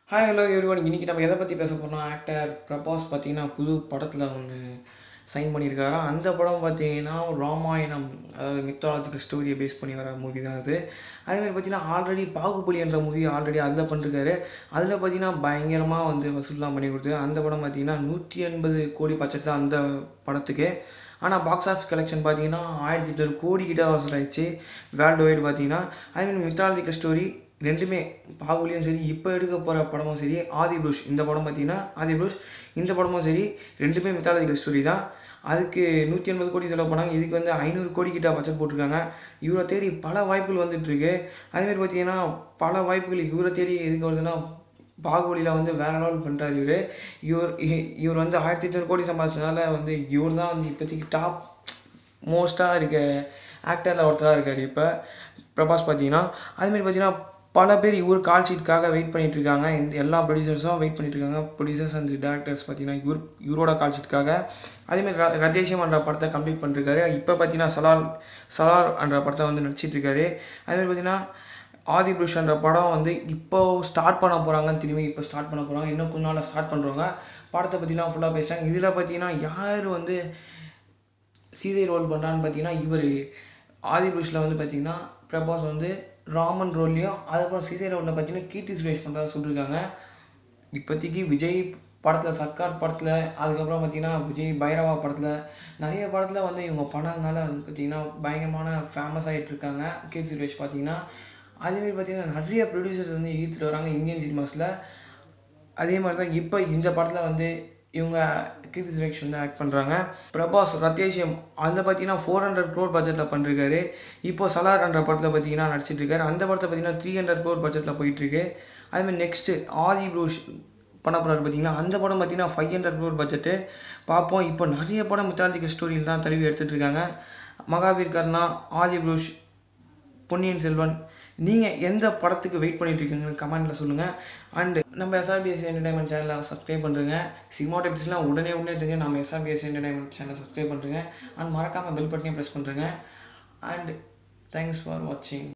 hi hello everyone இன்றைக்கி நம்ம எதை பற்றி பேச போகிறோம் ஆக்டர் பிரபாஸ் பார்த்தீங்கன்னா புது படத்தில் ஒன்று சைன் பண்ணியிருக்காரு அந்த படம் பார்த்தீங்கன்னா ராமாயணம் அதாவது மித்தாலஜிக்கல் ஸ்டோரியை பேஸ் பண்ணி வர மூவி தான் அது அதேமாதிரி பார்த்தீங்கன்னா ஆல்ரெடி பாகுபலி என்ற மூவி ஆல்ரெடி அதில் பண்ணிருக்காரு அதில் பார்த்தீங்கன்னா பயங்கரமாக வந்து வசூல்லாம் பண்ணி கொடுத்து அந்த படம் பார்த்தீங்கன்னா நூற்றி எண்பது கோடி பட்ஜெட் தான் அந்த படத்துக்கு ஆனால் பாக்ஸ் ஆஃபீஸ் கலெக்ஷன் பார்த்தீங்கன்னா ஆயிரத்தி எட்நூறு கோடி கிட்ட வசூலாயிடுச்சு வேர்ல்டு வைடு பார்த்தீங்கன்னா அதேமாதிரி மித்தாலஜிக்கல் ஸ்டோரி ரெண்டுமே பாகுபலியும் சரி இப்போ எடுக்க போகிற படமும் சரி ஆதி புருஷ் இந்த படம் பார்த்தீங்கன்னா ஆதி புருஷ் இந்த படமும் சரி ரெண்டுமே மித்தாலஜிக்கல் ஸ்டோரி தான் அதுக்கு நூற்றி எண்பது கோடி செலவு பண்ணாங்க இதுக்கு வந்து ஐநூறு கோடி கிட்ட பட்ஜெட் போட்டிருக்காங்க இவரை தேடி பல வாய்ப்புகள் வந்துட்டுருக்கு அதேமாதிரி பார்த்தீங்கன்னா பல வாய்ப்புகள் இவரை தேடி எதுக்கு வருதுன்னா பாகுபலியில் வந்து வேற லெவல் பண்ணுறாரு இவர் இவர் இ- இவர் வந்து ஆயிரத்தி எட்நூறு கோடி சம்பாதிச்சதுனால வந்து இவர் தான் வந்து இப்போதைக்கு டாப் மோஸ்ட்டாக இருக்க ஆக்டரில் ஒருத்தராக இருக்கார் இப்போ பிரபாஸ் பார்த்தீங்கன்னா அதுமாரி பார்த்தீங்கன்னா பல பேர் இவர் கால் ஷீட்காக வெயிட் பண்ணிட்டு இருக்காங்க இந்த எல்லா ப்ரொடியூசர்ஸும் வெயிட் பண்ணிட்டு இருக்காங்க ப்ரொடியூசர்ஸ் அண்ட் டேரக்டர்ஸ் பார்த்தீங்கன்னா இவர் இவரோட கால் ஷீட்காக அதேமாரி ர ரதேஷம் என்ற படத்தை கம்ப்ளீட் பண்ணிருக்காரு இப்போ பார்த்தீங்கன்னா சலால் சலார் என்ற படத்தை வந்து நடிச்சிட்டு இருக்காரு அதேமாதிரி பார்த்தீங்கன்னா ஆதி புருஷ் என்ற படம் வந்து இப்போ ஸ்டார்ட் பண்ண போகிறாங்க திரும்பி இப்போ ஸ்டார்ட் பண்ண போகிறாங்க இன்னும் கொஞ்ச நாளில் ஸ்டார்ட் பண்ணுறவங்க படத்தை பற்றிலாம் ஃபுல்லாக பேசுகிறாங்க இதில் பார்த்தீங்கன்னா யார் வந்து சீதை ரோல் பண்ணுறான்னு பார்த்தீங்கன்னா இவர் ஆதி புருஷில் வந்து பார்த்தீங்கன்னா பிரபாஸ் வந்து ராமன் ரோல்லையும் அதுக்கப்புறம் சீதை ரோலில் பார்த்தீங்கன்னா கீர்த்தி சுரேஷ் பண்ணுறதா சொல்லியிருக்காங்க இப்போதைக்கு விஜய் படத்தில் சர்க்கார் படத்தில் அதுக்கப்புறம் பார்த்தீங்கன்னா விஜய் பைரவா படத்தில் நிறைய படத்தில் வந்து இவங்க படம்னால வந்து பார்த்தீங்கன்னா பயங்கரமான ஃபேமஸ் ஆகிட்டு இருக்காங்க கீர்த்தி சுரேஷ் பார்த்தீங்கன்னா அதேமாரி பார்த்தீங்கன்னா நிறைய ப்ரொடியூசர்ஸ் வந்து ஈர்த்துட்டு வராங்க இந்தியன் சினிமாஸில் அதே மாதிரி தான் இப்போ இந்த படத்தில் வந்து இவங்க கீர்த்தி சுரேஷ் வந்து ஆக்ட் பண்ணுறாங்க பிரபாஸ் ரத்தேஷியம் அதில் பார்த்தீங்கன்னா ஃபோர் ஹண்ட்ரட் க்ரோர் பட்ஜெட்டில் பண்ணிருக்காரு இப்போ சலார் என்ற படத்தில் பார்த்தீங்கன்னா நடிச்சிட்டு இருக்காரு அந்த படத்தை பார்த்தீங்கன்னா த்ரீ ஹண்ட்ரட் க்ரோர் பட்ஜெட்டில் போயிட்டுருக்கு அதேமாதிரி நெக்ஸ்ட்டு ஆதி ப்ரூஷ் பண்ண போகிறாரு பார்த்தீங்கன்னா அந்த படம் பார்த்தீங்கன்னா ஃபைவ் ஹண்ட்ரட் க்ரோர் பட்ஜெட்டு பார்ப்போம் இப்போ நிறைய படம் மித்தாலஜிக்கல் ஸ்டோரியில் தான் தழுவி எடுத்துகிட்டு இருக்காங்க மகாவீர் கர்ணா ஆதி ப்ரூஷ் பொன்னியின் செல்வன் நீங்கள் எந்த படத்துக்கு வெயிட் பண்ணிட்டு இருக்கீங்கன்னு கமெண்ட்டில் சொல்லுங்கள் அண்டு நம்ம எஸ்ஆர்பிஎஸ் என்டர்டைன்மெண்ட் சேனலை சப்ஸ்கிரைப் பண்ணுறேங்க சினிமா டிப்ஸ்லாம் உடனே உடனே எடுத்துங்க நம்ம எஸ்ஆர்பிஎஸ் என்டர்டைன்மெண்ட் சேனலை சப்ஸ்கிரைப் பண்ணுறேங்க அண்ட் மறக்காமல் பெல் பட்டனையும் ப்ரெஸ் பண்ணுறேங்க அண்ட் தேங்க்ஸ் ஃபார் வாட்சிங்